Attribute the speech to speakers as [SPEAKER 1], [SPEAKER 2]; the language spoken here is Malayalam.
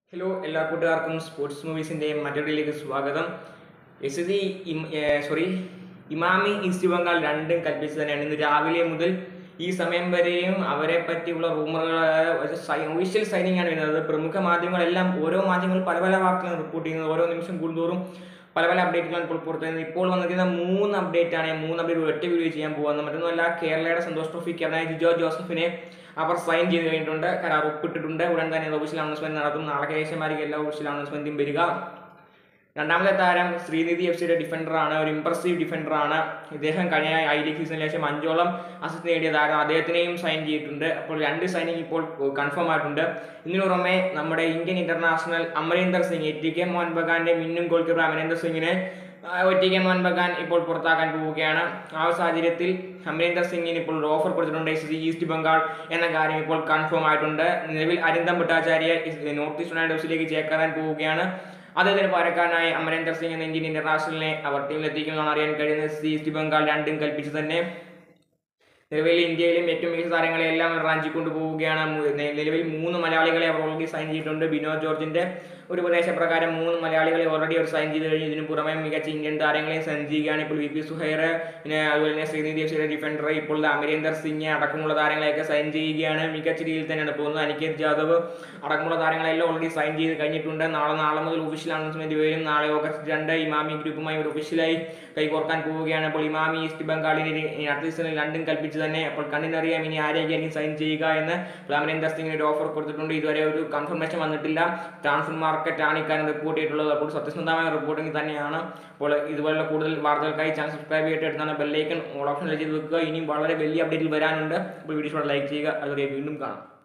[SPEAKER 1] ഹലോ എല്ലാ കൂട്ടുകാർക്കും സ്പോർട്സ് മൂവീസിൻ്റെ മറ്റൊരിലേക്ക് സ്വാഗതം S C sorry Emami East Bengal രണ്ടും കൽപ്പിച്ച് തന്നെയാണ് ഇന്ന് രാവിലെ മുതൽ ഈ സമയം വരെയും അവരെ പറ്റിയുള്ള റൂമറുകൾ ഒഫീഷ്യൽ സൈനിങ് ആണ് വരുന്നത് പ്രമുഖ മാധ്യമങ്ങളെല്ലാം ഓരോ മാധ്യമങ്ങൾ പല പല വാർത്തകൾ റിപ്പോർട്ട് ചെയ്യുന്നത് ഓരോ നിമിഷം കൂടുന്തോറും പല പല അപ്ഡേറ്റുകളാണ് ഇപ്പോൾ പുറത്തു വരുന്നത് ഇപ്പോൾ വന്നിരിക്കുന്ന മൂന്ന് അപ്ഡേറ്റ് ആണ് ഞാൻ മൂന്ന് അപ്ഡേറ്റ് ഒറ്റ വീഡിയോ ചെയ്യാൻ പോകുന്നത് മറ്റൊന്നുമല്ല കേരളയുടെ സന്തോഷ് ട്രോഫി ക്യാപ്റ്റനായ ജിജോ ജോസഫിനെ അവർ സൈൻ ചെയ്ത് കഴിഞ്ഞിട്ടുണ്ട് കരാർ ഒപ്പിട്ടിട്ടുണ്ട് ഉടൻ തന്നെ ഒഫീഷ്യൽ അനൗൺസ്മെന്റ് നടത്തും നാളെ ശേഷമായിരിക്കും എല്ലാ ഒഫീഷ്യൽ അനൗൺസ്മെന്റും വരിക രണ്ടാമത്തെ താരം ശ്രീനിധി എഫ് സിയുടെ ഡിഫൻഡറാണ് ഒരു ഇംപ്രസീവ് ഡിഫൻഡറാണ് ഇദ്ദേഹം കഴിഞ്ഞ ഐ ലീഗ് സീസണിന് ശേഷം അഞ്ചോളം അസിസ്റ്റ് നേടിയ താരം അദ്ദേഹത്തിനെയും സൈൻ ചെയ്തിട്ടുണ്ട് അപ്പോൾ രണ്ട് സൈനിങ് ഇപ്പോൾ കൺഫേം ആയിട്ടുണ്ട് ഇതിനു പുറമെ നമ്മുടെ Indian international Amrinder Singh T K Mohun ബഗാന്റെ മിന്നും ഗോൾ കീപ്പർ അമരീന്ദർ സിംഗിനെ ടി കെ മോഹൻ ബഗാൻ ഇപ്പോൾ പുറത്താക്കാൻ പോവുകയാണ് ആ ഒരു സാഹചര്യത്തിൽ അമരീന്ദർ സിംഗിന് ഇപ്പോൾ ഒരു ഓഫർ കൊടുത്തിട്ടുണ്ട് എസ് സി ഈസ്റ്റ് ബംഗാൾ എന്ന കാര്യം ഇപ്പോൾ കൺഫേം ആയിട്ടുണ്ട് നിലവിൽ അരിന്ദം ഭട്ടാചാര്യ നോർത്ത് ഈസ്റ്റ് യുണൈറ്റഡ് എഫ്സിലേക്ക് ചേക്കേറാൻ പോവുകയാണ് അദ്ദേഹത്തിന് പകരക്കാരനായി അമരീന്ദർ സിംഗ് എന്ന ഇന്ത്യൻ ഇന്റർനാഷണലിനെ അവർ ടീമിലെത്തിക്കുമെന്നാണ് അറിയാൻ കഴിയുന്നത് എസ് സി ഈസ്റ്റ് ബംഗാൾ രണ്ടും കൽപ്പിച്ച് തന്നെ നിലവിൽ ഇന്ത്യയിലും ഏറ്റവും മികച്ച താരങ്ങളെ എല്ലാം റാഞ്ചിക്കൊണ്ട് പോവുകയാണ് മു- നെ- നിലവിൽ മൂന്ന് മലയാളികളെ അവർ ഓൾറെഡി സൈൻ ചെയ്തിട്ടുണ്ട് ബിനോദ് ജോർജിന്റെ ഒരു ഉപദേശപ്രകാരം മൂന്ന് മലയാളികളെ ഓൾറെഡി അവർ സൈൻ ചെയ്ത് കഴിഞ്ഞു ഇതിനു പുറമെ മികച്ച ഇന്ത്യൻ താരങ്ങളെയും സൈൻ ചെയ്യുകയാണ് ഇപ്പോൾ വി പി സുഹൈർ പിന്നെ അതുപോലെ തന്നെ ശ്രീനിധി എഫ് സിയുടെ ഡിഫൻഡർ ഇപ്പോൾ ദാ അമരീന്ദർ സിംഗ് അടക്കമുള്ള താരങ്ങളെയൊക്കെ സൈൻ ചെയ്യുകയാണ് മികച്ച രീതിയിൽ തന്നെയാണ് പോകുന്നത് അനികേത് ജാദവ് അടക്കമുള്ള താരങ്ങളെല്ലാം ഓൾറെഡി സൈൻ ചെയ്ത് കഴിഞ്ഞിട്ടുണ്ട് നാളെ നാളെ മുതൽ ഒഫീഷ്യൽ അനൗൺസ്മെന്റ് വരും നാളെ ഓഗസ്റ്റ് രണ്ട് ഇമാമി ഗ്രൂപ്പുമായി ഒരു ഒഫീഷ്യലായി കൈകോർക്കാൻ പോവുകയാണ് അപ്പോൾ ഇമാമി ഈസ്റ്റ് ബംഗാളിന് ഇനി ഇനി അടുത്ത സീസണിൽ രണ്ടും കൽപ്പിച്ച് തന്നെ അപ്പോൾ കണ്ണിനറിയാം ഇനി ആരെയൊക്കെയായിരിക്കും സൈൻ ചെയ്യുക എന്ന് അമരീന്ദർ സിംഗിന് ഒരു ഓഫർ കൊടുത്തിട്ടുണ്ട് ഇതുവരെ ഒരു കൺഫർമേഷൻ വന്നിട്ടില്ല ട്രാൻസ്ഫർ മാർക്കറ്റ് ആണ് ഇക്കാര്യം റിപ്പോർട്ട് ചെയ്തിട്ടുള്ളത് അപ്പോൾ സത്യസന്ധമായ റിപ്പോർട്ടിംഗ് തന്നെയാണ് അപ്പോൾ ഇതുപോലുള്ള കൂടുതൽ വാർത്തകൾക്കായി ചാനൽ സബ്സ്ക്രൈബ് ചെയ്തിട്ട് എടുത്താണ് ബെല്ലൈക്കൺ ഓൾ ഓപ്ഷൻ ചെയ്ത് വെക്കുക ഇനിയും വളരെ വലിയ അപ്ഡേറ്റിൽ വരാനുണ്ട് അപ്പോൾ വീഡിയോ ലൈക്ക് ചെയ്യുക അതുവരെ വീണ്ടും കാണാം